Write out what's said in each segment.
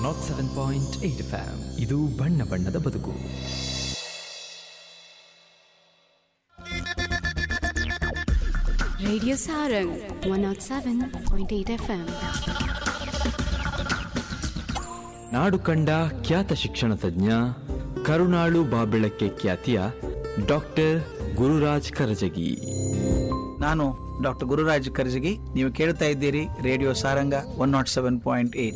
Not seven point eight FM ಇದು ಬಣ್ಣ ಬಣ್ಣದ ಬದುಕು Radio Sarang 107.8 FM. ನಾಡು ಕಂಡ ಖ್ಯಾತ ಶಿಕ್ಷಣ ತಜ್ಞ ಕರುಣಾಳು ಬಾಬೆಳಕ್ಕೆ ಖ್ಯಾತಿಯ ಡಾಕ್ಟರ್ ಗುರುರಾಜ್ ಕರಜಗಿ ನಾನು ಡಾಕ್ಟರ್ ಗುರುರಾಜ್ ಕರ್ಜಗಿ ನೀವು ಕೇಳ್ತಾ ಇದ್ದೀರಿ radio Saranga one not seven point eight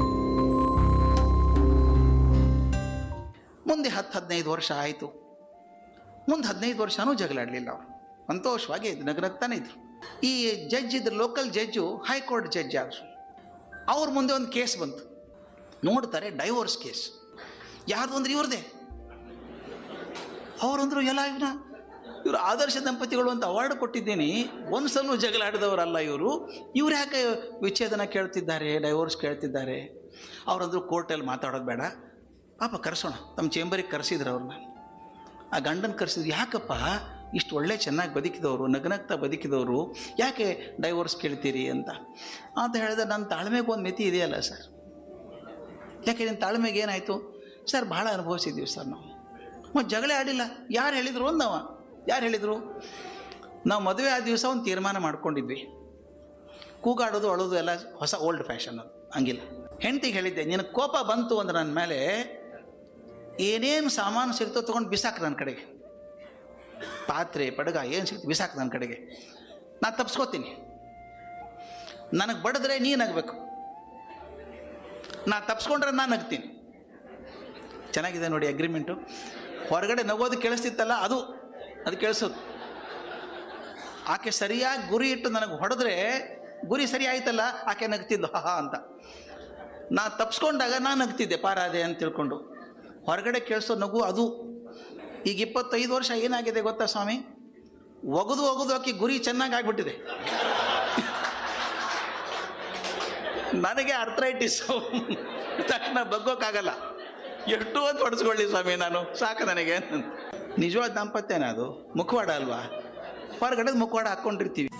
ಮುಂದೆ ಹತ್ತು ಹದಿನೈದು ವರ್ಷ ಆಯಿತು ಮುಂದೆ ಹದಿನೈದು ವರ್ಷನೂ ಜಗಳಾಡಲಿಲ್ಲ ಅವರು ಸಂತೋಷವಾಗಿ ನಗನಗ್ತಾನೆ ಇದ್ರು ಈ ಜಡ್ಜ್ ಇದ್ರ ಲೋಕಲ್ ಜಡ್ಜು ಹೈಕೋರ್ಟ್ ಜಡ್ಜ್ ಆದರು ಅವ್ರ ಮುಂದೆ ಒಂದು ಕೇಸ್ ಬಂತು ನೋಡ್ತಾರೆ ಡೈವೋರ್ಸ್ ಕೇಸ್ ಯಾರ್ದು ಅಂದ್ರೆ ಇವ್ರದೇ ಅವರಂದ್ರು ಎಲ್ಲ ಇವನ ಇವರು ಆದರ್ಶ ದಂಪತಿಗಳು ಅಂತ ಅವಾರ್ಡ್ ಕೊಟ್ಟಿದ್ದೀನಿ ಒಂದು ಸಲ ಜಗಳ ಆಡಿದವರಲ್ಲ ಇವರು ಇವ್ರು ಯಾಕೆ ವಿಚ್ಛೇದನ ಕೇಳ್ತಿದ್ದಾರೆ ಡೈವೋರ್ಸ್ ಕೇಳ್ತಿದ್ದಾರೆ ಅವರಂದ್ರು ಕೋರ್ಟಲ್ಲಿ ಮಾತಾಡೋದು ಬೇಡ ಪಾಪ ಕರೆಸೋಣ ತಮ್ಮ ಚೇಂಬರಿಗೆ ಕರೆಸಿದ್ರು ಅವ್ರನ್ನ ಆ ಗಂಡನ ಕರೆಸಿದ್ರು ಯಾಕಪ್ಪ ಇಷ್ಟು ಒಳ್ಳೆ ಚೆನ್ನಾಗಿ ಬದುಕಿದವರು ನಗನಗ್ತಾ ಬದುಕಿದವರು ಯಾಕೆ ಡೈವೋರ್ಸ್ ಕೇಳ್ತೀರಿ ಅಂತ ಅಂತ ಹೇಳಿದ್ರೆ ನನ್ನ ತಾಳ್ಮೆಗೆ ಒಂದು ಮಿತಿ ಇದೆಯಲ್ಲ ಸರ್ ಯಾಕೆ ನಿನ್ನ ತಾಳ್ಮೆಗೆ ಏನಾಯಿತು ಸರ್ ಭಾಳ ಅನುಭವಿಸಿದ್ದೀವಿ ಸರ್ ನಾವು ಮತ್ತು ಜಗಳ ಆಡಿಲ್ಲ ಯಾರು ಹೇಳಿದ್ರು ಅಂದವ ಯಾರು ಹೇಳಿದರು ನಾವು ಮದುವೆ ಆದ ದಿವಸ ಒಂದು ತೀರ್ಮಾನ ಮಾಡ್ಕೊಂಡಿದ್ವಿ ಕೂಗಾಡೋದು ಅಳೋದು ಎಲ್ಲ ಹೊಸ ಓಲ್ಡ್ ಫ್ಯಾಷನ್ ಅದು ಹಂಗಿಲ್ಲ ಹೆಂಡ್ತಿಗೆ ಹೇಳಿದ್ದೆ ನಿನಗೆ ಕೋಪ ಬಂತು ಅಂದ್ರೆ ನನ್ನ ಮೇಲೆ ಏನೇನು ಸಾಮಾನು ಸಿಗ್ತೋ ತೊಗೊಂಡು ಬಿಸಾಕು ನನ್ನ ಕಡೆಗೆ ಪಾತ್ರೆ ಪಡಗ ಏನು ಸಿಗ್ತು ಬಿಸಾಕು ನನ್ನ ಕಡೆಗೆ ನಾನು ತಪ್ಸ್ಕೋತೀನಿ ನನಗೆ ಬಡಿದ್ರೆ ನೀ ನಗಬೇಕು ನಾ ತಪ್ಸ್ಕೊಂಡ್ರೆ ನಾನು ನಗ್ತೀನಿ ಚೆನ್ನಾಗಿದೆ ನೋಡಿ ಅಗ್ರಿಮೆಂಟು ಹೊರಗಡೆ ನಗೋದು ಕೇಳಿಸ್ತಿತ್ತಲ್ಲ ಅದು ಅದು ಕೇಳಿಸೋದು ಆಕೆ ಸರಿಯಾಗಿ ಗುರಿ ಇಟ್ಟು ನನಗೆ ಹೊಡೆದ್ರೆ ಗುರಿ ಸರಿ ಆಯ್ತಲ್ಲ ಆಕೆ ನಗ್ತಿದ್ದು ಹಾ ಅಂತ ನಾ ತಪ್ಸ್ಕೊಂಡಾಗ ನಾನು ನಗ್ತಿದ್ದೆ ಪಾರಾದೆ ಅಂತ ತಿಳ್ಕೊಂಡು ಹೊರಗಡೆ ಕೇಳಿಸೋ ನಗು ಅದು ಈಗ ಇಪ್ಪತ್ತೈದು ವರ್ಷ ಏನಾಗಿದೆ ಗೊತ್ತಾ ಸ್ವಾಮಿ ಒಗದು ಒಗದು ಆಕೆ ಗುರಿ ಚೆನ್ನಾಗಿ ಆಗ್ಬಿಟ್ಟಿದೆ ನನಗೆ ಅರ್ಥರೈಟಿಸ್ ತಕ್ಷಣ ಬಗ್ಗೋಕ್ಕಾಗಲ್ಲ ಎಷ್ಟು ಅಂತ ಹೊಡೆಸ್ಕೊಳ್ಳಿ ಸ್ವಾಮಿ ನಾನು ಸಾಕು ನನಗೆ ನಿಜವಾದ ದಾಂಪತ್ಯನ ಅದು ಮುಖವಾಡ ಅಲ್ವಾ ಹೊರಗಡೆ ಮುಖವಾಡ ಹಾಕ್ಕೊಂಡಿರ್ತೀವಿ